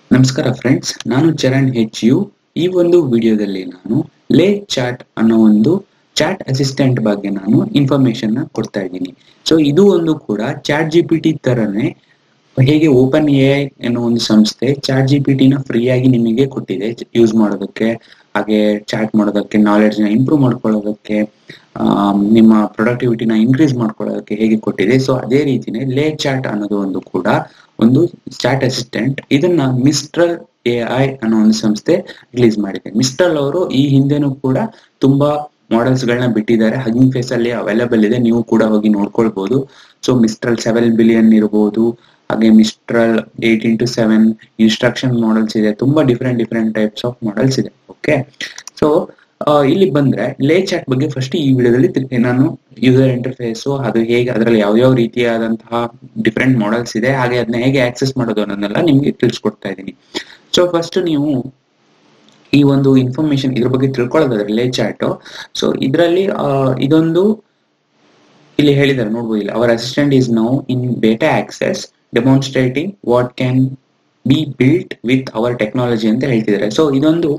ನಮಸ್ಕಾರ ಫ್ರೆಂಡ್ಸ್ ನಾನು ಚರಣ್ ಹೆಚ್ ಯು ಈ ಒಂದು ವಿಡಿಯೋದಲ್ಲಿ ನಾನು ಲೇ ಚಾಟ್ ಅನ್ನೋ ಒಂದು ಚಾಟ್ ಅಸಿಸ್ಟೆಂಟ್ ಬಗ್ಗೆ ನಾನು ಇನ್ಫಾರ್ಮೇಶನ್ ನ ಕೊಡ್ತಾ ಇದ್ದೀನಿ ಸೊ ಇದು ಒಂದು ಕೂಡ ಚಾಟ್ ಜಿ ಪಿ ಟಿ ತರನೇ ಹೇಗೆ ಓಪನ್ ಎ ಐ ಅನ್ನೋ ಒಂದು ಸಂಸ್ಥೆ ಚಾಟ್ ಜಿ ಪಿ ಟಿನ ಫ್ರೀ ಆಗಿ ನಿಮಗೆ ಕೊಟ್ಟಿದೆ ಯೂಸ್ ಮಾಡೋದಕ್ಕೆ ಹಾಗೆ ಚಾಟ್ ಮಾಡೋದಕ್ಕೆ ನಾಲೆಡ್ಜ್ ನ ಇಂಪ್ರೂವ್ ಮಾಡ್ಕೊಳ್ಳೋದಕ್ಕೆ ಆಮ್, ನಿಮ್ಮ ಪ್ರೊಡಕ್ಟಿವಿಟಿನ ಇನ್ಕ್ರೀಸ್ ಮಾಡ್ಕೊಳ್ಳೋದಕ್ಕೆ ಹೇಗೆ ಕೊಟ್ಟಿದೆ ಸೊ ಅದೇ ರೀತಿನೇ ಲೇ ಚಾಟ್ ಅನ್ನೋದು ಒಂದು ಕೂಡ ಒಂದು ಚಾಟ್ ಅಸಿಸ್ಟೆಂಟ್ ಇದನ್ನ ಮಿಸ್ಟ್ರಲ್ ಎ ಐ ಅನ್ನೋ ಒಂದು ಸಂಸ್ಥೆ ರಿಲೀಸ್ ಮಾಡಿದೆ ಮಿಸ್ಟ್ರಲ್ ಅವರು ಈ ಹಿಂದೆನೂ ಕೂಡ ತುಂಬಾ ಮಾಡೆಲ್ಸ್ ಗಳನ್ನ ಬಿಟ್ಟಿದ್ದಾರೆ ಹಗಿಂಗ್ ಫೇಸ್ ಅಲ್ಲಿ ಅವೈಲೇಬಲ್ ಇದೆ ನೀವು ಕೂಡ ಹೋಗಿ ನೋಡ್ಕೊಳ್ಬಹುದು ಸೊ ಮಿಸ್ಟ್ರಲ್ ಸೆವೆನ್ ಬಿಲಿಯನ್ ಇರಬಹುದು ಹಾಗೆ Mistral eight into seven instruction models ಇದೆ ತುಂಬಾ different different types of models ಇದೆ ಓಕೆ ಸೊ ಇಲ್ಲಿ ಬಂದ್ರೆ ಲೇ ಚಾಟ್ ಬಗ್ಗೆ ಫಸ್ಟ್ ಈ ವಿಡಿಯೋದಲ್ಲಿ ತಿಳ್- ನಾನು ಯೂಸರ್ ಇಂಟರ್ಫೇಸ್ ಅದು ಹೇಗೆ ಅದರಲ್ಲಿ ಯಾವ್ಯಾವ ರೀತಿಯಾದಂತಹ ಡಿಫ್ರೆಂಟ್ ಮಾಡೆಲ್ಸ್ ಇದೆ ಹಾಗೆ ಅದನ್ನ ಹೇಗೆ ಆಕ್ಸೆಸ್ ಮಾಡೋದು ಅನ್ನೋದನ್ನೆಲ್ಲ ನಿಮ್ಗೆ ತಿಳಿಸ್ಕೊಡ್ತಾ ಇದ್ದೀನಿ ಸೊ ಫಸ್ಟ್ ನೀವು ಈ ಒಂದು ಇನ್ಫಾರ್ಮೇಶನ್ ಇದ್ರ ಬಗ್ಗೆ ತಿಳ್ಕೊಳ್ಳೋದಾದ್ರೆ ಲೇ ಚಾಟ್ ಸೊ ಇದರಲ್ಲಿ ಇದೊಂದು ಇಲ್ಲಿ ಹೇಳಿದ್ದಾರೆ ನೋಡ್ಬೋದು ಇಲ್ಲಿ our assistant is now in beta access demonstrating what can be built with our technology ಅಂತ ಹೇಳ್ತಿದ್ದಾರೆ ಸೊ ಇದೊಂದು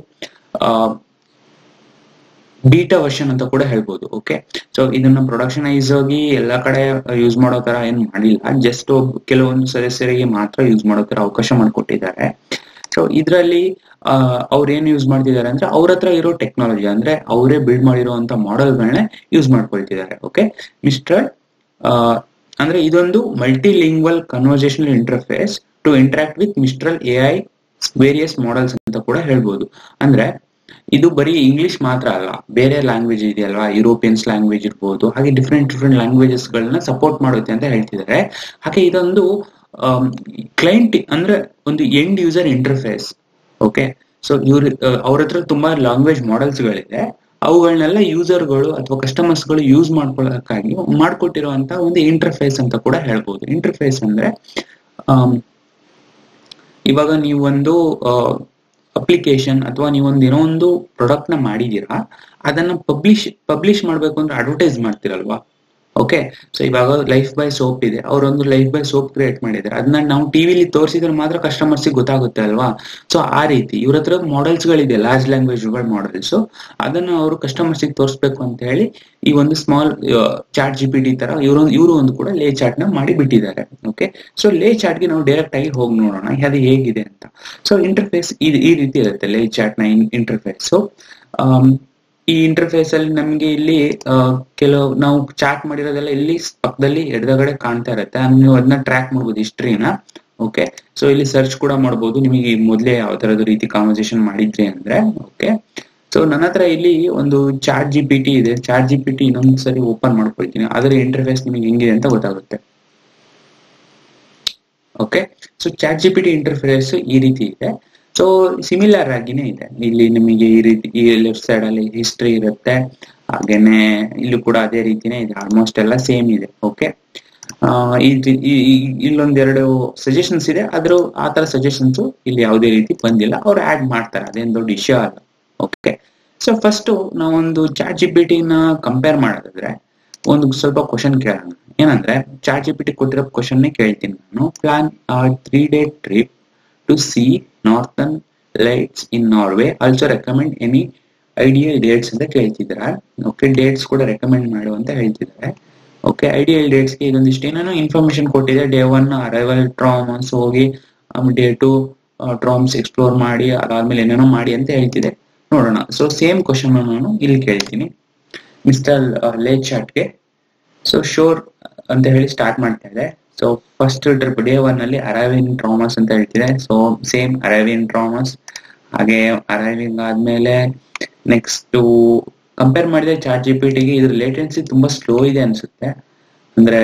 ಬೀಟಾ ವರ್ಷನ್ ಅಂತ ಕೂಡ ಹೇಳ್ಬೋದು ಓಕೆ ಸೊ ಇದನ್ನ ಪ್ರೊಡಕ್ಷನೈಸ್ ಆಗಿ ಎಲ್ಲಾ ಕಡೆ ಯೂಸ್ ಮಾಡೋ ತರ ಏನ್ ಮಾಡಿಲ್ಲ ಜಸ್ಟ್ ಕೆಲವೊಂದು ಸದಸ್ಯರಿಗೆ ಮಾತ್ರ ಯೂಸ್ ಮಾಡೋ ತರ ಅವಕಾಶ ಮಾಡಿಕೊಟ್ಟಿದ್ದಾರೆ ಸೊ ಇದರಲ್ಲಿ ಅವ್ರು ಏನ್ ಯೂಸ್ ಮಾಡ್ತಿದ್ದಾರೆ ಅಂದ್ರೆ ಅವ್ರ ಹತ್ರ ಇರೋ ಟೆಕ್ನಾಲಜಿ ಅಂದ್ರೆ ಅವರೇ ಬಿಲ್ಡ್ ಮಾಡಿರುವಂತ ಮಾಡೆಲ್ಗಳನ್ನೇ ಯೂಸ್ ಮಾಡ್ಕೊಳ್ತಿದ್ದಾರೆ ಓಕೆ ಮಿಸ್ಟರ್ ಅಂದ್ರೆ ಇದೊಂದು multilingual conversational interface to interact with Mistral A I various models ಅಂತ ಕೂಡ ಹೇಳ್ಬೋದು ಅಂದ್ರೆ ಇದು ಬರೀ ಇಂಗ್ಲಿಷ್ ಮಾತ್ರ ಅಲ್ಲ ಬೇರೆ ಲ್ಯಾಂಗ್ವೇಜ್ ಇದೆಯಲ್ವಾ ಯುರೋಪಿಯನ್ಸ್ ಲ್ಯಾಂಗ್ವೇಜ್ ಇರ್ಬೋದು ಹಾಗೆ ಡಿಫ್ರೆಂಟ್ ಡಿಫ್ರೆಂಟ್ ಲ್ಯಾಂಗ್ವೇಜಸ್ ಗಳನ್ನ ಸಪೋರ್ಟ್ ಮಾಡುತ್ತೆ ಅಂತ ಹೇಳ್ತಿದ್ದಾರೆ ಹಾಗೆ ಇದೊಂದು ಕ್ಲೈಂಟ್ ಅಂದ್ರೆ ಒಂದು end user interface okay so ಇವ್ರ ಅವ್ರ ಹತ್ರ ತುಂಬಾ ಲ್ಯಾಂಗ್ವೇಜ್ ಮಾಡೆಲ್ಸ್ ಗಳಿದೆ ಅವುಗಳನ್ನೆಲ್ಲ ಯೂಸರ್ಗಳು ಅಥವಾ ಕಸ್ಟಮರ್ಸ್ ಗಳು ಯೂಸ್ ಮಾಡ್ಕೊಳ್ಳೋದಕ್ಕಾಗಿ ಮಾಡ್ಕೊಟ್ಟಿರುವಂತ ಒಂದು ಇಂಟರ್ಫೇಸ್ ಅಂತ ಕೂಡ ಹೇಳ್ಬೋದು ಇಂಟರ್ಫೇಸ್ ಅಂದ್ರೆ ಆಮ್, ಇವಾಗ ನೀವು ಒಂದು ಅಪ್ಲಿಕೇಶನ್ ಅಥವಾ ನೀವೊಂದು ಏನೋ ಒಂದು ಪ್ರಾಡಕ್ಟ್ ನ ಮಾಡಿದೀರಾ ಅದನ್ನ ಪಬ್ಲಿಷ್ ಪಬ್ಲಿಷ್ ಮಾಡ್ಬೇಕು ಅಂದ್ರೆ ಅಡ್ವರ್ಟೈಸ್ ಮಾಡ್ತಿರಲ್ವಾ ಓಕೆ ಸೊ ಇವಾಗ ಲೈಫ್ ಬೈ ಸೋಪ್ ಇದೆ ಅವರೊಂದು ಲೈಫ್ ಬೈ ಸೋಪ್ ಕ್ರಿಯೇಟ್ ಮಾಡಿದ್ದಾರೆ ಅದನ್ನ ನಾವು ಟಿವಿಲಿ ತೋರಿಸಿದ್ರೆ ಮಾತ್ರ ಕಸ್ಟಮರ್ಸ್ ಗೊತ್ತಾಗುತ್ತೆ ಅಲ್ವಾ ಸೊ ಆ ರೀತಿ ಇವ್ರ ಹತ್ರ ಮಾಡೆಲ್ಸ್ ಗಳಿದೆ ಲಾರ್ಜ್ ಲ್ಯಾಂಗ್ವೇಜ್ ಮಾಡೆಲ್ಸ್ ಅದನ್ನ ಅವರು ಕಸ್ಟಮರ್ಸ್ ತೋರಿಸ್ಬೇಕು ಅಂತ ಹೇಳಿ ಈ ಒಂದು small chat G P T ತರ ಇವರು ಇವರು ಒಂದು ಕೂಡ ಲೇ ಚಾಟ್ ನ ಮಾಡಿ ಬಿಟ್ಟಿದ್ದಾರೆ ಓಕೆ ಸೊ ಲೇ ಚಾಟ್ ಗೆ ನಾವು ಡೈರೆಕ್ಟ್ ಆಗಿ ಹೋಗಿ ನೋಡೋಣ ಅದು ಹೇಗಿದೆ ಅಂತ ಸೊ ಇಂಟರ್ಫೇಸ್ ಈ ರೀತಿ ಇರುತ್ತೆ ಲೇ ಚಾಟ್ ನ ಇಂಟರ್ಫೇಸ್ ಈ ಇಂಟರ್ಫೇಸ್ ಅಲ್ಲಿ ನಮ್ಗೆ ಇಲ್ಲಿ ಆ, ಕೆಲವು ನಾವು ಚಾಟ್ ಮಾಡಿರೋದೆಲ್ಲ ಇಲ್ಲಿ ಪಕ್ಕದಲ್ಲಿ ಎಡಗಡೆ ಕಾಣ್ತಾ ಇರುತ್ತೆ ಅಂದ್ರೆ ನೀವು ಅದನ್ನ ಟ್ರ್ಯಾಕ್ ಮಾಡ್ಬೋದು ಹಿಸ್ಟ್ರಿನ ಓಕೆ ಸೊ ಇಲ್ಲಿ ಸರ್ಚ್ ಕೂಡ ಮಾಡ್ಬೋದು ನಿಮಗೆ ಮೊದಲೇ ಯಾವ ತರದ ರೀತಿ ಕಾನ್ವರ್ಸೇಷನ್ ಮಾಡಿದ್ರಿ ಅಂದ್ರೆ ಓಕೆ ಸೊ ನನ್ನ ಹತ್ರ ಇಲ್ಲಿ ಒಂದು ಚಾಟ್ ಜಿ ಪಿ ಟಿ ಇದೆ ಚಾಟ್ ಜಿ ಪಿ ಟಿ ಇನ್ನೊಂದು ಸರಿ ಓಪನ್ ಮಾಡ್ಕೊಳ್ತೀನಿ ಅದರ ಇಂಟರ್ಫೇಸ್ ನಿಮಗೆ ಹೆಂಗಿದೆ ಅಂತ ಗೊತ್ತಾಗುತ್ತೆ okay so chat G P T interface ಈ ರೀತಿ ಇದೆ ಸೊ ಸಿಮಿಲರ್ ಆಗಿನೇ ಇದೆ ಇಲ್ಲಿ ನಿಮಗೆ ಈ ರೀತಿ ಈ ಲೆಫ್ಟ್ ಸೈಡ್ ಅಲ್ಲಿ ಹಿಸ್ಟ್ರಿ ಇರುತ್ತೆ ಹಾಗೇನೆ ಇಲ್ಲೂ ಕೂಡ ಅದೇ ರೀತಿನೇ ಇದೆ ಆಲ್ಮೋಸ್ಟ್ ಎಲ್ಲ ಸೇಮ್ ಇದೆ ಓಕೆ ಇಲ್ಲೊಂದೆರಡು ಸಜೆಷನ್ಸ್ ಇದೆ ಆದ್ರೂ ಆ ತರ ಸಜೆಷನ್ಸ್ ಇಲ್ಲಿ ಯಾವುದೇ ರೀತಿ ಬಂದಿಲ್ಲ ಅವ್ರು ಆಡ್ ಮಾಡ್ತಾರೆ ಅದೇನ್ ದೊಡ್ಡ ಇಶ್ಯೂ ಅಲ್ಲ ಓಕೆ ಸೊ ಫಸ್ಟ್ ನಾವೊಂದು ಚಾಟ್ ಜಿ ಪಿ ಟಿನ ಕಂಪೇರ್ ಮಾಡೋದಾದ್ರೆ ಒಂದು ಸ್ವಲ್ಪ ಕ್ವಶನ್ ಕೇಳೋಣ ಏನಂದ್ರೆ ಚಾಟ್ ಜಿ ಪಿ ಟಿ ಕೊಟ್ಟಿರೋ ಕ್ವಶನ್ ಕೇಳ್ತೀನಿ ನಾನು plan three day trip to see northern lights in Norway also recommend any ideal dates ಅಂತ ಕೇಳ್ತಿದ್ದಾರೆ ಓಕೆ ಡೇಟ್ಸ್ ಕೂಡ ರೆಕಮೆಂಡ್ ಮಾಡು ಅಂತ ಹೇಳ್ತಿದ್ದಾರೆ ಓಕೆ ಐಡಿಯಲ್ ಡೇಟ್ಸ್ಗೆ ಇದೊಂದಿಷ್ಟು ಏನೇನೋ ಇನ್ಫಾರ್ಮೇಶನ್ ಕೊಟ್ಟಿದೆ ಡೇ ಒನ್ ಅರೈವಲ್ ಟ್ರಾಮ್ಸ್ ಹೋಗಿ ಡೇ ಟು ಟ್ರಾಮ್ಸ್ ಎಕ್ಸ್ಪ್ಲೋರ್ ಮಾಡಿ ಅದಾದ್ಮೇಲೆ ಏನೇನೋ ಮಾಡಿ ಅಂತ ಹೇಳ್ತಿದೆ ನೋಡೋಣ ಸೊ ಸೇಮ್ ಕ್ವಶನ್ ನಾನು ಇಲ್ಲಿ ಕೇಳ್ತೀನಿ ಮಿಸ್ಟರ್ ಲೇ ಚಾಟ್ಗೆ ಸೊ ಶೋರ್ ಅಂತ ಹೇಳಿ ಸ್ಟಾರ್ಟ್ ಮಾಡ್ತಾ ಇದೆ so first trip day one ಅಲ್ಲಿ ಅರೈವಿಂಗ್ ಟ್ರಾಮಸ್ ಅಂತ ಹೇಳ್ತಿದೆ ಸೊ ಸೇಮ್ ಅರೈವಿಂಗ್ ಟ್ರಾಮಸ್ ಹಾಗೆ ಅರೈವಿಂಗ್ ಆದ್ಮೇಲೆ ನೆಕ್ಸ್ಟ್ ಕಂಪೇರ್ ಮಾಡಿದ್ರೆ ಚಾಟ್ ಜಿ ಪಿ ಟಿಗೆ ಇದ್ರ ಲೇಟೆನ್ಸಿ ತುಂಬಾ ಸ್ಲೋ ಇದೆ ಅನ್ಸುತ್ತೆ ಅಂದ್ರೆ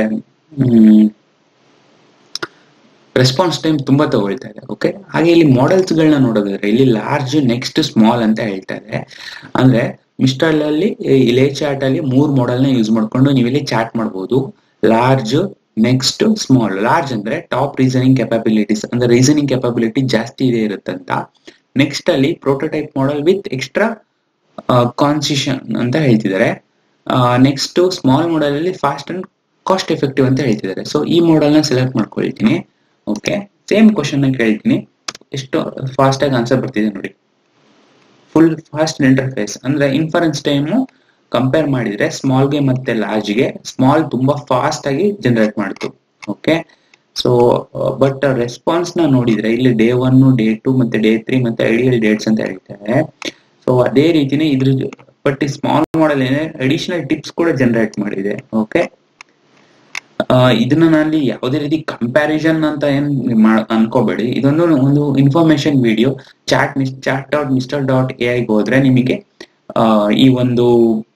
ರೆಸ್ಪಾನ್ಸ್ ಟೈಮ್ ತುಂಬಾ ತಗೊಳ್ತಾ ಇದೆ ಓಕೆ ಹಾಗೆ ಇಲ್ಲಿ ಮಾಡೆಲ್ಸ್ ಗಳನ್ನ ನೋಡೋದಾದ್ರೆ ಇಲ್ಲಿ ಲಾರ್ಜ್ ನೆಕ್ಸ್ಟ್ ಸ್ಮಾಲ್ ಅಂತ ಹೇಳ್ತಾ ಇದೆ ಅಂದ್ರೆ ಮಿಸ್ಟರ್ ಅಲ್ಲಿ ಇಲೆ ಚಾಟ್ ಅಲ್ಲಿ ಮೂರ್ ಮಾಡೆಲ್ ನ ಯೂಸ್ ಮಾಡ್ಕೊಂಡು ನೀವು ಇಲ್ಲಿ ಚಾಟ್ ಮಾಡಬಹುದು ಲಾರ್ಜ್ ನೆಕ್ಸ್ಟ್ ಸ್ಮಾಲ್ ಲಾರ್ಜ್ ಅಂದ್ರೆ ಟಾಪ್ ರೀಸನಿಂಗ್ ಕೆಪಾಬಿಲಿಟೀಸ್ ಅಂದ್ರೆ ರೀಸನಿಂಗ್ ಕೆಪಾಬಿಲಿಟಿ ಜಾಸ್ತಿ ಇದೆ ಇರುತ್ತಂತ ನೆಕ್ಸ್ಟ್ ಅಲ್ಲಿ prototype model with extra concision ಅಂತ ಹೇಳ್ತಿದ್ದಾರೆ ನೆಕ್ಸ್ಟ್ ಸ್ಮಾಲ್ ಮಾಡೆಲ್ ಅಲ್ಲಿ ಫಾಸ್ಟ್ ಅಂಡ್ ಕಾಸ್ಟ್ ಎಫೆಕ್ಟಿವ್ ಅಂತ ಹೇಳ್ತಿದ್ದಾರೆ ಸೊ ಈ ಮಾಡೆಲ್ ನ ಸೆಲೆಕ್ಟ್ ಮಾಡ್ಕೊಳ್ತೀನಿ ಓಕೆ ಸೇಮ್ ಕ್ವಶನ್ ನ ಕೇಳ್ತೀನಿ ಎಷ್ಟು ಫಾಸ್ಟ್ ಆಗಿ ಆನ್ಸರ್ ಬರ್ತಿದೆ ನೋಡಿ ಫುಲ್ ಫಾಸ್ಟ್ ಇಂಟರ್ಫೇಸ್ ಅಂದ್ರೆ ಇನ್ಫರೆನ್ಸ್ ಟೈಮು ಕಂಪೇರ್ ಮಾಡಿದ್ರೆ ಸ್ಮಾಲ್ಗೆ ಮತ್ತೆ ಲಾರ್ಜ್ಗೆ ಸ್ಮಾಲ್ ತುಂಬಾ ಫಾಸ್ಟ್ ಆಗಿ ಜನರೇಟ್ ಮಾಡ್ತು ಓಕೆ ಸೊ ಬಟ್ ರೆಸ್ಪಾನ್ಸ್ ನ ನೋಡಿದ್ರೆ ಇಲ್ಲಿ ಡೇ ಒನ್ ಡೇ ಟು ಮತ್ತೆ ಡೇ ತ್ರೀ ಮತ್ತೆ ಐಡಿಯಲ್ ಡೇಟ್ಸ್ ಅಂತ ಹೇಳ್ತಾರೆ ಸೊ ಅದೇ ರೀತಿನೇ ಇದ್ರ ಬಟ್ ಈ ಸ್ಮಾಲ್ ಮಾಡೆಲ್ ಏನೇ ಅಡಿಷನಲ್ ಟಿಪ್ಸ್ ಕೂಡ ಜನರೇಟ್ ಮಾಡಿದೆ ಓಕೆ ಇದನ್ನ ನಾನು ಯಾವುದೇ ರೀತಿ ಕಂಪ್ಯಾರಿಸನ್ ಅಂತ ಏನ್ ಮಾಡ್- ಅನ್ಕೋಬೇಡಿ ಇದೊಂದು ಒಂದು information video chat miss chat dot mister dot A ಐಗೆ ಹೋದ್ರೆ ನಿಮಗೆ ಆ, ಈ ಒಂದು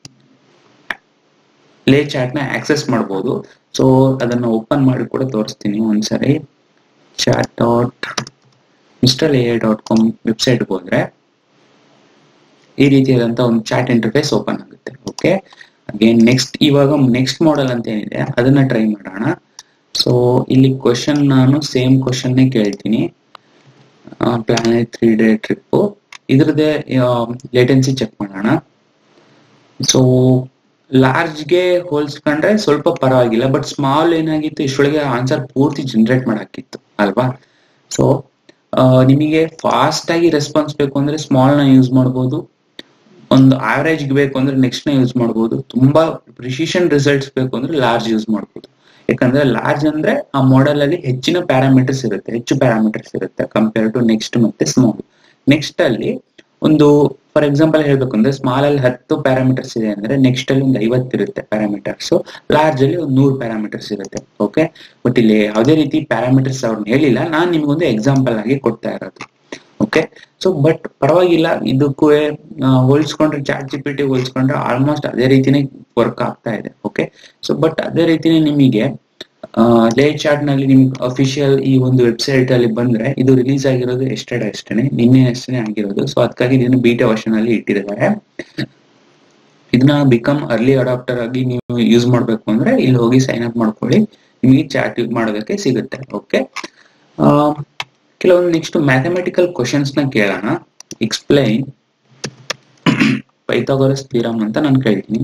ಲೇ ಚಾಟ್ ನ ಆಕ್ಸೆಸ್ ಮಾಡಬಹುದು ಸೊ ಅದನ್ನ ಓಪನ್ ಮಾಡಿ ಕೂಡ ತೋರಿಸ್ತೀನಿ ಒಂದ್ಸರಿ chat dot mister A dot com ವೆಬ್ಸೈಟ್ಗೆ ಹೋದ್ರೆ ಈ ರೀತಿಯಾದಂತ ಒಂದು ಚಾಟ್ ಇಂಟರ್ಫೇಸ್ ಓಪನ್ ಆಗುತ್ತೆ ಓಕೆ ಅಗೇನ್ ನೆಕ್ಸ್ಟ್ ಇವಾಗ ನೆಕ್ಸ್ಟ್ ಮಾಡೆಲ್ ಅಂತ ಏನಿದೆ ಅದನ್ನ ಟ್ರೈ ಮಾಡೋಣ ಸೊ ಇಲ್ಲಿ ಕ್ವಶನ್ ನಾನು ಸೇಮ್ ಕ್ವಶನ್ನೇ ಕೇಳ್ತೀನಿ ಪ್ಲಾನೆಟ್ ತ್ರೀ ಡೇ ಟ್ರಿಪ್ ಇದ್ರದ್ದೇ ಲೇಟೆನ್ಸಿ ಚೆಕ್ ಮಾಡೋಣ ಸೊ ಲಾರ್ಜ್ಗೆ ಹೋಲಿಸ್ಕೊಂಡ್ರೆ ಸ್ವಲ್ಪ ಪರವಾಗಿಲ್ಲ ಬಟ್ ಸ್ಮಾಲ್ ಏನಾಗಿತ್ತು ಇಷ್ಟೊಳಗೆ ಆನ್ಸರ್ ಪೂರ್ತಿ ಜನರೇಟ್ ಮಾಡಾಕಿತ್ತು ಅಲ್ವಾ ಸೊ ನಿಮಗೆ ಫಾಸ್ಟ್ ಆಗಿ ರೆಸ್ಪಾನ್ಸ್ ಬೇಕು ಅಂದ್ರೆ ಸ್ಮಾಲ್ ನ ಯೂಸ್ ಮಾಡ್ಬೋದು ಒಂದು ಆವರೇಜ್ ಬೇಕು ಅಂದ್ರೆ ನೆಕ್ಸ್ಟ್ ನ ಯೂಸ್ ಮಾಡ್ಬೋದು ತುಂಬಾ ಪ್ರಿಸಿಷನ್ ರಿಸಲ್ಟ್ಸ್ ಬೇಕು ಅಂದ್ರೆ ಲಾರ್ಜ್ ಯೂಸ್ ಮಾಡ್ಬೋದು ಯಾಕಂದ್ರೆ ಲಾರ್ಜ್ ಅಂದ್ರೆ ಆ ಮಾಡೆಲ್ ಅಲ್ಲಿ ಹೆಚ್ಚಿನ ಪ್ಯಾರಾಮೀಟರ್ಸ್ ಇರುತ್ತೆ ಹೆಚ್ಚು ಪ್ಯಾರಾಮೀಟರ್ಸ್ ಇರುತ್ತೆ ಕಂಪೇರ್ ಟು ನೆಕ್ಸ್ಟ್ ಮತ್ತೆ ಸ್ಮಾಲ್ ನೆಕ್ಸ್ಟ್ ಅಲ್ಲಿ ಒಂದು ಫಾರ್ ಎಕ್ಸಾಂಪಲ್ ಹೇಳ್ಬೇಕು ಅಂದ್ರೆ ಸ್ಮಾಲ್ ಅಲ್ಲಿ ಹತ್ತು ಪ್ಯಾರಾಮೀಟರ್ಸ್ ಇದೆ ಅಂದ್ರೆ ನೆಕ್ಸ್ಟ್ ಅಲ್ಲಿ ಒಂದು ಐವತ್ತು ಇರುತ್ತೆ ಪ್ಯಾರಾಮೀಟರ್ಸ್ ಲಾರ್ಜ್ ಅಲ್ಲಿ ಒಂದು ನೂರು ಪ್ಯಾರಾಮೀಟರ್ಸ್ ಇರುತ್ತೆ ಓಕೆ ಬಟ್ ಇಲ್ಲಿ ಯಾವುದೇ ರೀತಿ ಪ್ಯಾರಾಮೀಟರ್ಸ್ ಅವ್ರನ್ನ ಹೇಳಿಲ್ಲ ನಾನ್ ನಿಮ್ಗೊಂದು ಎಕ್ಸಾಂಪಲ್ ಆಗಿ ಕೊಡ್ತಾ ಇರೋದು ಓಕೆ ಸೊ ಬಟ್ ಪರವಾಗಿಲ್ಲ ಇದಕ್ಕೂ ಹೋಲಿಸ್ಕೊಂಡ್ರೆ ಚಾಟ್ ಜಿ ಪಿ ಟಿ ಹೋಲಿಸ್ಕೊಂಡ್ರೆ ಆಲ್ಮೋಸ್ಟ್ ಅದೇ ರೀತಿನೇ ವರ್ಕ್ ಆಗ್ತಾ ಇದೆ ಓಕೆ ಸೊ ಬಟ್ ಅದೇ ರೀತಿನೇ ನಿಮಗೆ ಲೇ ಚಾಟ್ ನಲ್ಲಿ ನಿಮ್ಗೆ ಅಫಿಷಿಯಲ್ ಈ ಒಂದು ವೆಬ್ಸೈಟ್ ಅಲ್ಲಿ ಬಂದ್ರೆ ಇದು ರಿಲೀಸ್ ಆಗಿರೋದು ಎಸ್ಟರ್ಡೆ ಅಷ್ಟೇನೆ ನಿನ್ನೆ ಅಷ್ಟೇ ಆಗಿರೋದು ಸೊ ಅದಕ್ಕಾಗಿ ಇದನ್ನು ಬೀಟಾ ವರ್ಷನ್ ಅಲ್ಲಿ ಇಟ್ಟಿದ್ದಾರೆ ಇದನ್ನ ಬಿಕಮ್ ಅರ್ಲಿ ಅಡಾಪ್ಟರ್ ಆಗಿ ನೀವು ಯೂಸ್ ಮಾಡ್ಬೇಕು ಅಂದ್ರೆ ಇಲ್ಲಿ ಹೋಗಿ ಸೈನ್ ಅಪ್ ಮಾಡ್ಕೊಳ್ಳಿ ನಿಮಗೆ ಚಾಟ್ ಮಾಡೋದಕ್ಕೆ ಸಿಗುತ್ತೆ ಓಕೆ ಕೆಲವೊಂದು ನೆಕ್ಸ್ಟ್ ಮ್ಯಾಥಮೆಟಿಕಲ್ ಕ್ವಶನ್ಸ್ ನ ಕೇಳೋಣ ಎಕ್ಸ್ಪ್ಲೈನ್ ಪೈಥಾಗೋರಸ್ ಥಿಯರಮ್ ಅಂತ ನಾನು ಕೇಳ್ತೀನಿ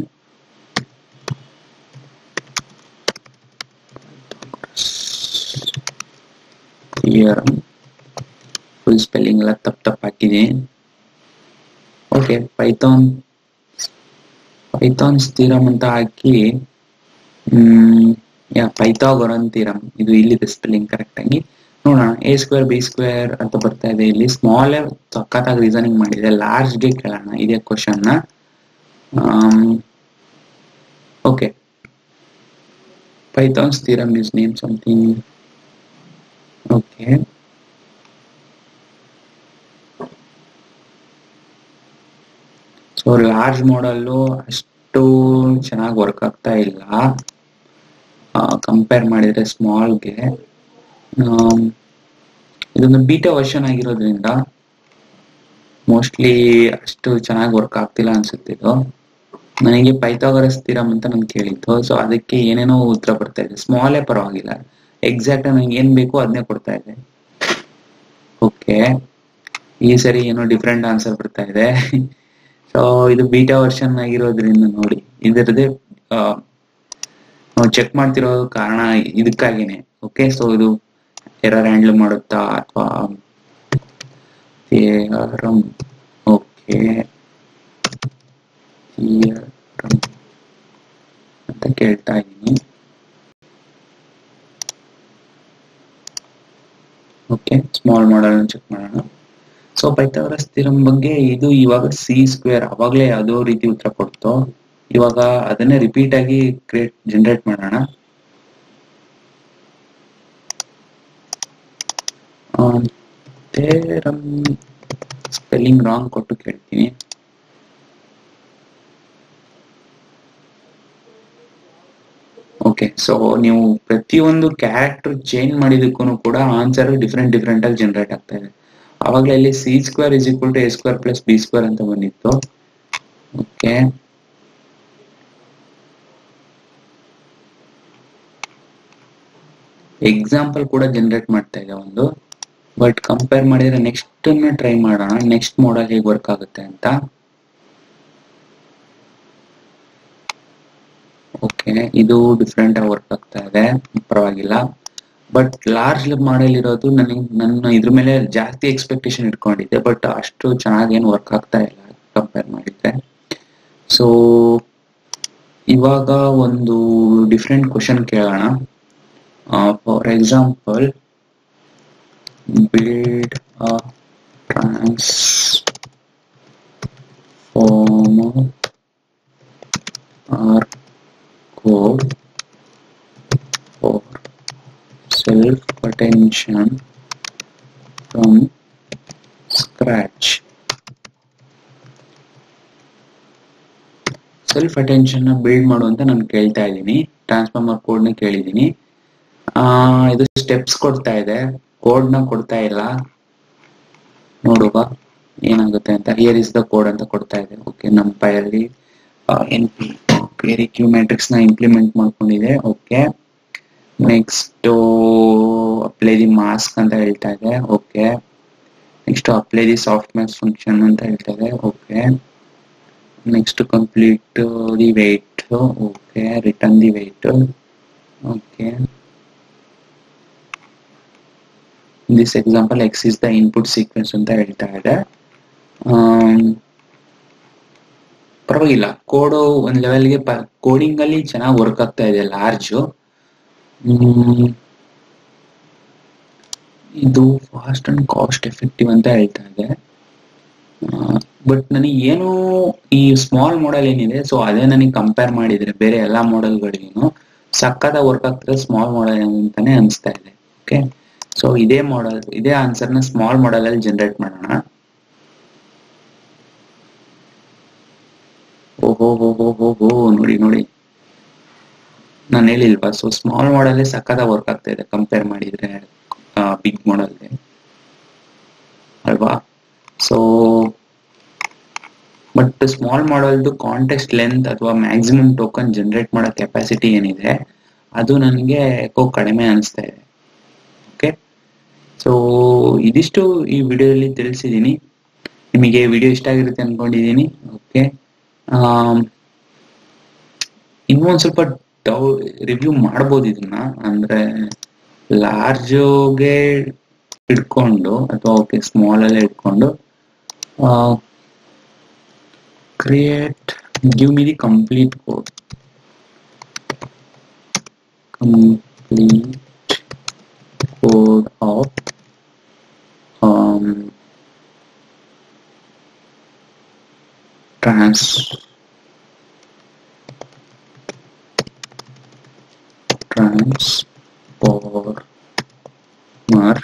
ಥಿಯರಮ್ ಫುಲ್ ಸ್ಪೆಲ್ಲಿಂಗ್ ಎಲ್ಲ ತಪ್ಪು ತಪ್ಪು ಹಾಕಿದ್ದೀನಿ ಓಕೆ ಪೈಥಾನ್ ಪೈಥಾನ್ಸ್ ಥಿಯರಮ್ ಅಂತ ಹಾಕಿ ಹ್ಮ್ ಯಾ ಪೈಥಾಗೊರನ್ ಥಿಯರಮ್ ಇದು ಇಲ್ಲಿದೆ ಸ್ಪೆಲ್ಲಿಂಗ್ ಕರೆಕ್ಟ್ ಆಗಿ ನೋಡೋಣ ಎ ಸ್ಕ್ವೇರ್ ಬಿ ಸ್ಕ್ವೇರ್ ಅಂತ ಬರ್ತಾ ಇದೆ ಇಲ್ಲಿ ಸ್ಮಾಲ್ ಸಖತ್ತಾಗಿ ರೀಸನಿಂಗ್ ಮಾಡಿದೆ ಲಾರ್ಜ್ ಗೆ ಕೇಳೋಣ ಇದೇ ಕ್ವಶನ್ ನ okay python's theorem is name something okay so large model ಅಷ್ಟು ಚೆನ್ನಾಗಿ ವರ್ಕ್ ಆಗ್ತಾ ಇಲ್ಲ ಕಂಪೇರ್ ಮಾಡಿದ್ರೆ ಸ್ಮಾಲ್ಗೆ ಇದೊಂದು ಬೀಟಾ ವರ್ಷನ್ ಆಗಿರೋದ್ರಿಂದ ಮೋಸ್ಟ್ಲಿ ಅಷ್ಟು ಚೆನ್ನಾಗಿ ವರ್ಕ್ ಆಗ್ತಿಲ್ಲ ಅನ್ಸುತ್ತೆ ಇದು ನನಗೆ ಪೈಥಾಗರಸ್ ಥಿರಮ್ ಅಂತ ನಾನು ಕೇಳಿದ್ದು ಸೊ ಅದಕ್ಕೆ ಏನೇನೋ ಉತ್ತರ ಬರ್ತಾ ಇದೆ ಸ್ಮಾಲೇ ಪರವಾಗಿಲ್ಲ ಎಕ್ಸಾಕ್ಟ್ ನಂಗೆ ಏನ್ ಬೇಕು ಅದನ್ನೇ ಕೊಡ್ತಾ ಇದೆ ಓಕೆ ಈ ಸರಿ ಏನೋ ಡಿಫ್ರೆಂಟ್ ಆನ್ಸರ್ ಬರ್ತಾ ಇದೆ ಸೊ ಇದು ಬೀಟಾ ವರ್ಷನ್ ಆಗಿರೋದ್ರಿಂದ ನೋಡಿ ಇದರದೇ ನಾವು ಚೆಕ್ ಮಾಡ್ತಿರೋ ಕಾರಣ ಇದಕ್ಕಾಗಿನೇ ಓಕೆ ಸೊ ಇದು ಎರರ್ ಹ್ಯಾಂಡಲ್ ಮಾಡುತ್ತಾ ಅಥವಾ ಥಿಯರಮ್ ಓಕೆ ಥಿಯರಮ್ ಅಂತ ಕೇಳ್ತಾ ಇದ್ದೀನಿ ಓಕೆ ಸ್ಮಾಲ್ ಮಾಡಲ್ ಚೆಕ್ ಮಾಡೋಣ ಸೊ ಪೈಥಾಗರಸ್ ಥಿಯರಮ್ ಬಗ್ಗೆ ಇದು ಇವಾಗ ಸಿ ಸ್ಕ್ವೇರ್ ಅವಾಗಲೇ ಯಾವುದೋ ರೀತಿ ಉತ್ತರ ಕೊಡ್ತು ಇವಾಗ ಅದನ್ನೇ ರಿಪೀಟ್ ಆಗಿ ಕ್ರಿಯೇಟ್ ಜನರೇಟ್ ಮಾಡೋಣ ಥೇರಮ್ ಸ್ಪೆಲ್ಲಿಂಗ್ ರಾಂಗ್ ಕೊಟ್ಟು ಕೇಳ್ತೀನಿ ಓಕೆ ಸೊ ನೀವು ಪ್ರತಿಯೊಂದು ಕ್ಯಾರೆಕ್ಟರ್ ಚೇಂಜ್ ಮಾಡಿದಕ್ಕೂ ಕೂಡ ಆನ್ಸರ್ ಡಿಫ್ರೆಂಟ್ ಡಿಫ್ರೆಂಟ್ ಆಗಿ ಜನರೇಟ್ ಆಗ್ತಾ ಇದೆ ಅವಾಗಲೇ ಇಲ್ಲಿ C square is equal to A square plus B square ಅಂತ ಬಂದಿತ್ತು ಓಕೆ ಎಕ್ಸಾಂಪಲ್ ಕೂಡ ಜನರೇಟ್ ಮಾಡ್ತಾ ಇದೆ ಒಂದು ಬಟ್ ಕಂಪೇರ್ ಮಾಡಿದ್ರೆ ನೆಕ್ಸ್ಟ್ ಟ್ರೈ ಮಾಡೋಣ ನೆಕ್ಸ್ಟ್ ಮಾಡಲ್ ಹೇಗೆ ವರ್ಕ್ ಆಗುತ್ತೆ ಅಂತ ಓಕೆ ಇದು ಡಿಫ್ರೆಂಟ್ ಆಗಿ ವರ್ಕ್ ಆಗ್ತಾ ಇದೆ ಪರವಾಗಿಲ್ಲ ಬಟ್ ಲಾರ್ಜ್ ಮಾಡೆಲ್ ಇರೋದು ನನಗೆ ನನ್ನ ಇದ್ರ ಮೇಲೆ ಜಾಸ್ತಿ ಎಕ್ಸ್ಪೆಕ್ಟೇಷನ್ ಇಟ್ಕೊಂಡಿದ್ದೆ ಬಟ್ ಅಷ್ಟು ಚೆನ್ನಾಗಿ ಏನು ವರ್ಕ್ ಆಗ್ತಾ ಇಲ್ಲ ಕಂಪೇರ್ ಮಾಡಿದ್ರೆ ಸೊ ಇವಾಗ ಒಂದು ಡಿಫ್ರೆಂಟ್ ಕ್ವಶನ್ ಕೇಳೋಣ for example build a transformer former or code for self-attention from scratch. Self attention build ಮಾಡು ಅಂತ ನಾನು ಕೇಳ್ತಾ ಇದ್ದೀನಿ ಟ್ರಾನ್ಸ್ಫಾರ್ಮರ್ ಕೋಡ್ ನ ಕೇಳಿದ್ದೀನಿ ಆ ಇದು ಸ್ಟೆಪ್ಸ್ ಕೊಡ್ತಾ ಇದೆ ಕೋಡ್ ನ ಕೊಡ್ತಾ ಇಲ್ಲ ನೋಡುವ ಏನಾಗುತ್ತೆ ಅಂತ ಹಿಯರ್ ಇಸ್ ದ ಕೋಡ್ ಅಂತ ಕೊಡ್ತಾ ಇದೆ ಓಕೆ ನಮ್ಮ ಪೈಯಲ್ಲಿ N P query Q matrix ನ ಇಂಪ್ಲಿಮೆಂಟ್ ಮಾಡ್ಕೊಂಡಿದೆ okay next apply the mask ಅಂತ ಹೇಳ್ತಾ ಇದೆ okay next apply the softmax function ಅಂತ ಹೇಳ್ತಾ ಇದೆ okay next complete the weight okay return the weight okay this example X is the input sequence ಅಂತ ಹೇಳ್ತಾ ಇದೆ ಪರವಾಗಿಲ್ಲ ಕೋಡು ಒಂದ್ ಲೆವೆಲ್ಗೆ ಕೋಡಿಂಗ್ ಅಲ್ಲಿ ಚೆನ್ನಾಗಿ ವರ್ಕ್ ಆಗ್ತಾ ಇದೆ ಲಾರ್ಜ್ ಇದು ಫಾಸ್ಟ್ ಅಂಡ್ ಕಾಸ್ಟ್ ಎಫೆಕ್ಟಿವ್ ಅಂತ ಹೇಳ್ತಾ ಇದೆ ಬಟ್ ನನಗೆ ಏನು ಈ ಸ್ಮಾಲ್ ಮಾಡೆಲ್ ಏನಿದೆ ಸೊ ಅದೇ ನನಗೆ ಕಂಪೇರ್ ಮಾಡಿದ್ರೆ ಬೇರೆ ಎಲ್ಲಾ ಮಾಡೆಲ್ಗಳಿಗೂ ಸಕ್ಕದ ವರ್ಕ್ ಆಗ್ತದೆ ಸ್ಮಾಲ್ ಮಾಡೆಲ್ ಅಂತಾನೆ ಅನಿಸ್ತಾ ಇದೆ ಓಕೆ ಸೊ ಇದೇ ಮಾಡೆಲ್ ಇದೇ ಆನ್ಸರ್ ನ ಸ್ಮಾಲ್ ಮಾಡೆಲ್ ಅಲ್ಲಿ ಜನರೇಟ್ ಮಾಡೋಣ ಓಹೋ ಹೋ ಹೋ ಹೋ ಹೋ ನೋಡಿ ನೋಡಿ ನಾನು ಹೇಳಿಲ್ವಾ ಸೊ ಸ್ಮಾಲ್ ಮಾಡೆಲ್ ಸಕ್ಕದ ವರ್ಕ್ ಆಗ್ತಾ ಇದೆ ಕಂಪೇರ್ ಮಾಡಿದ್ರೆ ಬಿಗ್ ಮಾಡೆಲ್ಗೆ ಅಲ್ವಾ ಸೊ ಬಟ್ ಸ್ಮಾಲ್ ಮಾಡೆಲ್ದು ಕಾಂಟೆಕ್ಸ್ಟ್ ಲೆಂತ್ ಅಥವಾ ಮ್ಯಾಕ್ಸಿಮಮ್ ಟೋಕನ್ ಜನರೇಟ್ ಮಾಡೋ ಕೆಪಾಸಿಟಿ ಏನಿದೆ ಅದು ನನಗೆ ಯಾಕೋ ಕಡಿಮೆ ಅನಿಸ್ತಾ ಇದೆ ಓಕೆ ಸೊ ಇದಿಷ್ಟು ಈ ವಿಡಿಯೋದಲ್ಲಿ ತಿಳಿಸಿದ್ದೀನಿ ನಿಮಗೆ ವಿಡಿಯೋ ಇಷ್ಟ ಆಗಿರುತ್ತೆ ಅನ್ಕೊಂಡಿದ್ದೀನಿ ಓಕೆ ಇನ್ನೊಂದ್ ಸ್ವಲ್ಪ ಡೌ ರಿವ್ಯೂ ಮಾಡ್ಬೋದು ಇದನ್ನ ಅಂದ್ರೆ ಲಾರ್ಜ್ಗೆ ಇಟ್ಕೊಂಡು ಅಥವಾ ಓಕೆ ಸ್ಮಾಲ್ ಅಲ್ಲೇ ಇಟ್ಕೊಂಡು create give me the complete code complete code of trans transformer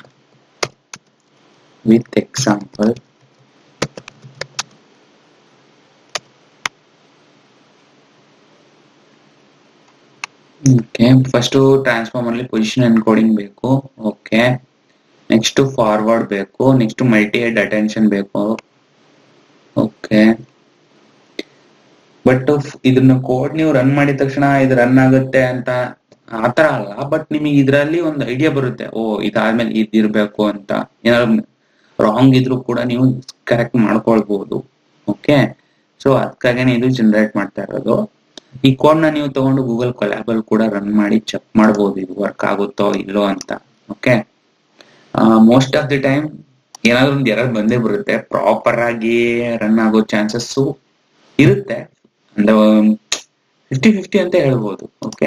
with example okay first transformer ಅಲ್ಲಿ ಪೊಸಿಷನ್ ಎನ್ಕೋಡಿಂಗ್ ಬೇಕು ಓಕೆ ನೆಕ್ಸ್ಟ್ ಫಾರ್ವರ್ಡ್ ಬೇಕು ನೆಕ್ಸ್ಟ್ ಮಲ್ಟಿ ಹೆಡ್ ಅಟೆನ್ಷನ್ ಬೇಕು ಓಕೆ ಬಟ್ ಇದನ್ನ ಕೋಡ್ ನೀವು ರನ್ ಮಾಡಿದ ತಕ್ಷಣ ಇದು ರನ್ ಆಗುತ್ತೆ ಅಂತ ಆತರ ಅಲ್ಲ ಬಟ್ ನಿಮಗೆ ಇದರಲ್ಲಿ ಒಂದು ಐಡಿಯಾ ಬರುತ್ತೆ ಓ ಇದಾದ್ಮೇಲೆ ಇದಿರ್ಬೇಕು ಅಂತ ಏನಾದ್ರು ರಾಂಗ್ ಇದ್ರು ಕೂಡ ನೀವು ಕರೆಕ್ಟ್ ಮಾಡ್ಕೊಳ್ಬಹುದು ಓಕೆ ಸೊ ಅದಕ್ಕಾಗೇನೆ ಇದು ಜನರೇಟ್ ಮಾಡ್ತಾ ಇರೋದು ಈ ಕೋಡ್ ನ ನೀವು ತಗೊಂಡು ಗೂಗಲ್ ಕೊಲ್ಯಾಬಲ್ ಕೂಡ ರನ್ ಮಾಡಿ ಚೆಕ್ ಮಾಡಬಹುದು ಇದು ವರ್ಕ್ ಆಗುತ್ತೋ ಇಲ್ಲೋ ಅಂತ okay most of the time ಏನಾದ್ರು ಒಂದು ಎರರ್ ಬಂದೇ ಬರುತ್ತೆ ಪ್ರಾಪರ್ ಆಗಿ ರನ್ ಆಗೋ ಚಾನ್ಸಸ್ ಇರುತ್ತೆ ಅಂದ್ರೆ ಫಿಫ್ಟಿ ಫಿಫ್ಟಿ ಅಂತ ಹೇಳ್ಬೋದು ಓಕೆ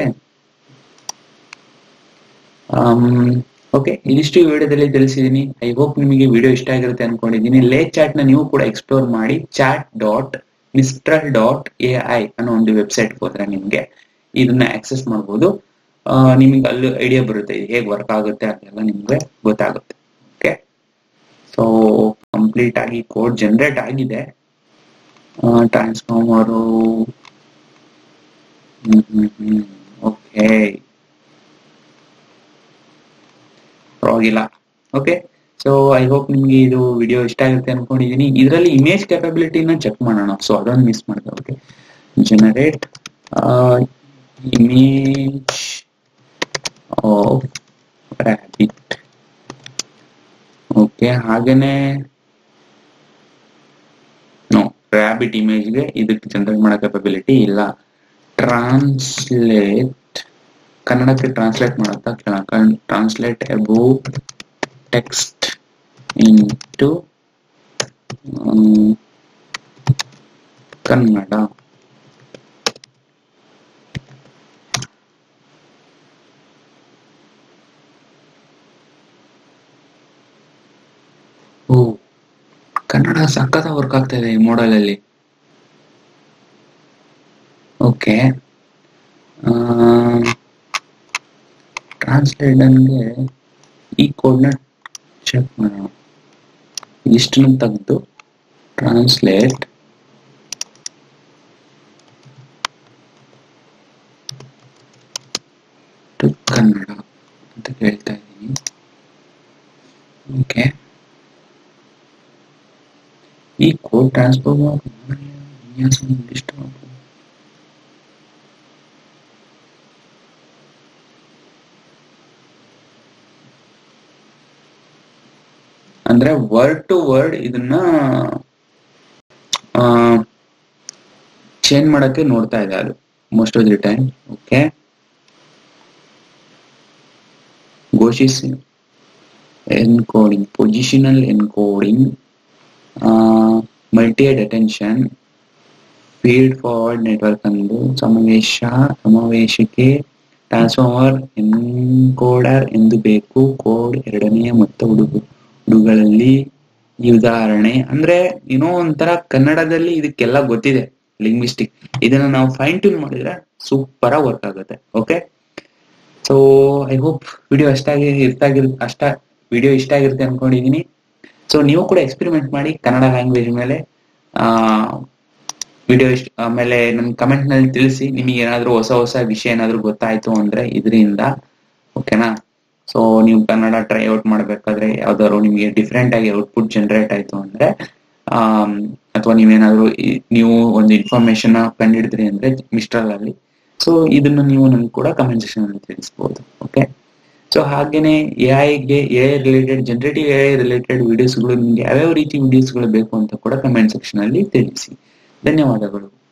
ಓಕೆ ಇದಿಷ್ಟು ಈ ವಿಡಿಯೋದಲ್ಲಿ ತಿಳಿಸಿದೀನಿ ಐ ಹೋಪ್ ನಿಮಗೆ ವಿಡಿಯೋ ಇಷ್ಟ ಆಗಿರುತ್ತೆ ಅನ್ಕೊಂಡಿದ್ದೀನಿ ಲೇಕ್ ಚಾಟ್ ನ ನೀವು ಕೂಡ ಎಕ್ಸ್ಪ್ಲೋರ್ ಮಾಡಿ chat dot Mistral dot A I ಅನ್ನೋ ಒಂದು ವೆಬ್ಸೈಟ್ ಹೋದ್ರೆ ನಿಮ್ಗೆ ಇದನ್ನ ಆಕ್ಸೆಸ್ ಮಾಡ್ಬೋದು ನಿಮಗೆ ಅಲ್ಲಿ ಐಡಿಯಾ ಬರುತ್ತೆ ಇದು ಹೇಗೆ ವರ್ಕ್ ಆಗುತ್ತೆ ಅದೆಲ್ಲ ನಿಮ್ಗೆ ಗೊತ್ತಾಗುತ್ತೆ ಓಕೆ ಸೊ ಕಂಪ್ಲೀಟ್ ಆಗಿ ಕೋಡ್ ಜನರೇಟ್ ಆಗಿದೆ ಟ್ರಾನ್ಸ್ಫಾರ್ಮರು ಓಕೆ ಪರವಾಗಿಲ್ಲ ಓಕೆ ಸೊ ಐ ಹೋಪ್ ನಿಮ್ಗೆ ಇದು ವಿಡಿಯೋ ಇಷ್ಟ ಆಗುತ್ತೆ ಅನ್ಕೊಂಡಿದೀನಿ ಇದರಲ್ಲಿ ಇಮೇಜ್ ಕೆಪಬಿಲಿಟಿನ ಚೆಕ್ ಮಾಡೋಣ ಸೊ ಅದೊಂದು ಮಿಸ್ ಮಾಡಿದೆ okay generate image of rabbit okay ಹಾಗೇನೆ ನೋ ರ್ಯಾಬಿಟ್ ಇಮೇಜ್ಗೆ ಇದಕ್ಕೆ ಜನರೇಟ್ ಮಾಡೋ ಕೆಪಬಿಲಿಟಿ ಇಲ್ಲ ಟ್ರಾನ್ಸ್ಲೇಟ್ ಕನ್ನಡಕ್ಕೆ ಟ್ರಾನ್ಸ್ಲೇಟ್ ಮಾಡುತ್ತಾ ಕೇಳೋಣ translate above text into Kannada oh Kannada ಸಖತ್ ವರ್ಕ್ ಆಗ್ತಾ ಇದೆ ಈ ಮೋಡಲ್ ಅಲ್ಲಿ ಓಕೆ ಟ್ರಾನ್ಸ್ಲೇಟನ್ಗೆ ಈ ಕೋಡ್ನ ಚೆಕ್ ಮಾಡೋಣ ಇಷ್ಟನ್ನು ತೆಗೆದು ಟ್ರಾನ್ಸ್ಲೇಟ್ ಟು ಕನ್ನಡ ಅಂತ ಕೇಳ್ತಾ ಇದ್ದೀನಿ ಓಕೆ ಈ ಕೋಡ್ ಟ್ರಾನ್ಸ್ಫರ್ ವಿನ್ಯಾಸ ಇಷ್ಟ ಅಂದ್ರೆ ವರ್ಡ್ ಟು ವರ್ಡ್ ಇದನ್ನ ಚೇಂಜ್ ಮಾಡಕ್ಕೆ ನೋಡ್ತಾ ಇದೆ ಅದು most of the time okay ಘೋಷಿಸಿ encoding positional encoding multihead attention field forward network ಅಂದು ಸಮಾವೇಶ ಸಮಾವೇಶಕ್ಕೆ ಟ್ರಾನ್ಸ್ಫಾರ್ಮರ್ ಎನ್ಕೋಡರ್ ಎಂದು ಬೇಕು ಕೋಡ್ ಎರಡನೆಯ ಮೊತ್ತ ಹುಡುಗು ಹುಡುಗಳಲ್ಲಿ ಈ ಉದಾಹರಣೆ ಅಂದ್ರೆ ಏನೋ ಒಂಥರ ಕನ್ನಡದಲ್ಲಿ ಇದಕ್ಕೆಲ್ಲ ಗೊತ್ತಿದೆ ಲಿಂಗ್ವಿಸ್ಟಿಕ್ ಇದನ್ನ ನಾವು ಫೈನ್ ಟ್ಯೂನ್ ಮಾಡಿದ್ರೆ ಸೂಪರ್ ಆಗಿ ವರ್ಕ್ ಆಗುತ್ತೆ okay so I hope video ಅಷ್ಟಾಗಿ ಇರ್ತಾಗಿರ್ ಅಷ್ಟ ವಿಡಿಯೋ ಇಷ್ಟ ಆಗಿರುತ್ತೆ ಅನ್ಕೊಂಡಿದೀನಿ ಸೊ ನೀವು ಕೂಡ ಎಕ್ಸ್ಪೆರಿಮೆಂಟ್ ಮಾಡಿ ಕನ್ನಡ ಲ್ಯಾಂಗ್ವೇಜ್ ಮೇಲೆ ಆ ವಿಡಿಯೋ ಇಷ್ಟ ಆಮೇಲೆ ನನ್ ಕಮೆಂಟ್ ನಲ್ಲಿ ತಿಳಿಸಿ ನಿಮಗೆ ಏನಾದ್ರೂ ಹೊಸ ಹೊಸ ವಿಷಯ ಏನಾದ್ರೂ ಗೊತ್ತಾಯ್ತು ಅಂದ್ರೆ ಇದರಿಂದ ಓಕೆನಾ ಸೊ ನೀವು ಕನ್ನಡ ಟ್ರೈ ಔಟ್ ಮಾಡ್ಬೇಕಾದ್ರೆ ಯಾವ್ದಾದ್ರು ನಿಮಗೆ ಡಿಫ್ರೆಂಟ್ ಆಗಿ ಔಟ್ಪುಟ್ ಜನರೇಟ್ ಆಯ್ತು ಅಂದ್ರೆ ಅಥವಾ ನೀವೇನಾದ್ರೂ ನೀವು ಒಂದು ಇನ್ಫಾರ್ಮೇಶನ್ ಕಂಡಿಡಿದ್ರಿ ಅಂದ್ರೆ ಮಿಸ್ಟ್ರಲ್ ಅಲ್ಲಿ ಸೊ ಇದನ್ನ ನೀವು ನನ್ಗೆ ಕೂಡ ಕಮೆಂಟ್ ಸೆಕ್ಷನ್ ಅಲ್ಲಿ ತಿಳಿಸಬಹುದು ಓಕೆ ಸೊ ಹಾಗೇನೆ ಎ ಐಗೆ A I related generative A I related ವಿಡಿಯೋಸ್ಗಳು ನಿಮ್ಗೆ ಯಾವ್ಯಾವ ರೀತಿ ವಿಡಿಯೋಸ್ಗಳು ಬೇಕು ಅಂತ ಕೂಡ ಕಮೆಂಟ್ ಸೆಕ್ಷನ್ ಅಲ್ಲಿ ತಿಳಿಸಿ ಧನ್ಯವಾದಗಳು